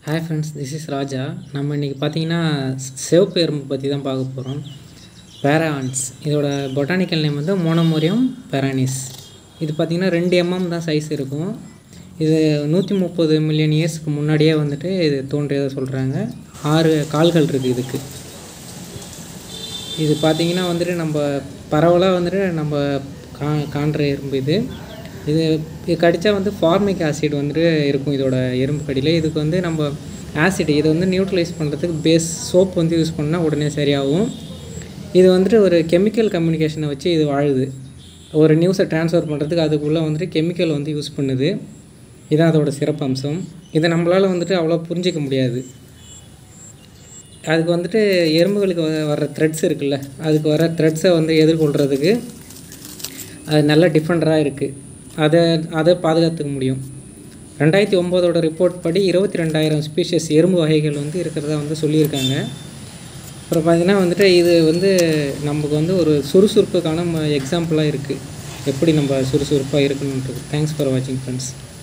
hi friends this is Raja நம்ம இன்றைக்கி பார்த்தீங்கன்னா சிவப்பு எறும்பு பற்றி தான் பார்க்க போகிறோம் பேரான்ஸ் இதோட பொட்டானிக்கல் நேம் வந்து மோனோமோரியம் பெரானிஸ் இது பார்த்திங்கன்னா ரெண்டு எம்எம் தான் சைஸ் இருக்கும் இது நூற்றி முப்பது மில்லியன் இயர்ஸ்க்கு முன்னாடியே வந்துட்டு இது தோன்றியதை சொல்கிறாங்க ஆறு கால்கள் இருக்குது இதுக்கு இது பார்த்திங்கன்னா வந்துட்டு நம்ம பரவலாக வந்துட்டு நம்ம கா காண்ற எறும்பு இது இது இது கடித்தா வந்து ஃபார்மிக் ஆசிட் வந்துட்டு இருக்கும் இதோட எறும்பு கடியில் இதுக்கு வந்து நம்ம ஆசிட் இதை வந்து நியூட்ரலைஸ் பண்ணுறதுக்கு பேஸ் சோப் வந்து யூஸ் பண்ணால் உடனே சரியாகும் இது வந்துட்டு ஒரு கெமிக்கல் கம்யூனிகேஷனை வச்சு இது வாழுது ஒரு நியூஸை ட்ரான்ஸ்ஃபர் பண்ணுறதுக்கு அதுக்குள்ளே வந்துட்டு கெமிக்கல் வந்து யூஸ் பண்ணுது இதுதான் அதோட சிறப்பம்சம் இதை நம்மளால் வந்துட்டு அவ்வளோ புரிஞ்சிக்க முடியாது அதுக்கு வந்துட்டு எறும்புகளுக்கு வ- வர்ற த்ரெட்ஸ் இருக்குல்ல அதுக்கு வர த்ரெட்ஸை வந்து எதிர்கொள்கிறதுக்கு அது நல்ல டிஃபெண்டராக இருக்குது அதை அதை பாதுகாத்துக்க முடியும் ரெண்டாயிரத்தி ஒம்போதோட ரிப்போர்ட் படி இருபத்தி ரெண்டாயிரம் ஸ்பீஷஸ் எறும்பு வகைகள் வந்து இருக்கிறதா வந்து சொல்லியிருக்காங்க அப்புறம் பார்த்தீங்கன்னா வந்துட்டு இது வந்து நமக்கு வந்து ஒரு சுறுசுறுப்புக்கான எக்ஸாம்பிளாக இருக்குது எப்படி நம்ம சுறுசுறுப்பாக இருக்கணுன்றது தேங்க்ஸ் ஃபார் வாட்சிங் ஃப்ரெண்ட்ஸ்